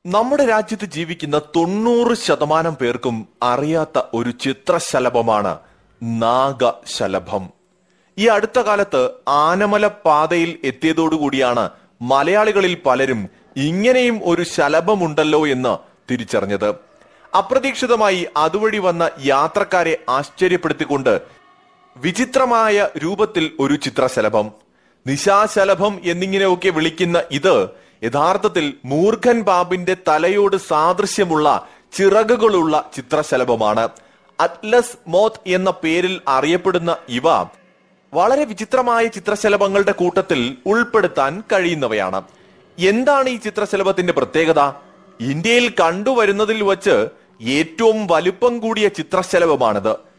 നമ്മുടെ രാജ്യത്ത് ജീവിക്കുന്ന തൊണ്ണൂറ് ശതമാനം പേർക്കും അറിയാത്ത ഒരു ചിത്രശലഭമാണ് നാഗശലഭം ഈ അടുത്ത കാലത്ത് ആനമല പാതയിൽ എത്തിയതോടുകൂടിയാണ് മലയാളികളിൽ പലരും ഇങ്ങനെയും ഒരു ശലഭമുണ്ടല്ലോ എന്ന് തിരിച്ചറിഞ്ഞത് അപ്രതീക്ഷിതമായി അതുവഴി വന്ന യാത്രക്കാരെ ആശ്ചര്യപ്പെടുത്തിക്കൊണ്ട് വിചിത്രമായ രൂപത്തിൽ ഒരു ചിത്രശലഭം നിശാശലഭം എന്നിങ്ങനെയൊക്കെ വിളിക്കുന്ന ഇത് യഥാർത്ഥത്തിൽ മൂർഖൻ ബാബിന്റെ തലയോട് സാദൃശ്യമുള്ള ചിറകുകളുള്ള ചിത്രശലഭമാണ് അറ്റ്ലസ് മോത്ത് എന്ന പേരിൽ അറിയപ്പെടുന്ന ഇവ വളരെ വിചിത്രമായ ചിത്രശലഭങ്ങളുടെ കൂട്ടത്തിൽ ഉൾപ്പെടുത്താൻ കഴിയുന്നവയാണ് എന്താണ് ഈ ചിത്രശലഭത്തിന്റെ പ്രത്യേകത ഇന്ത്യയിൽ കണ്ടുവരുന്നതിൽ വച്ച് ഏറ്റവും വലുപ്പം കൂടിയ ചിത്രശലഭമാണിത്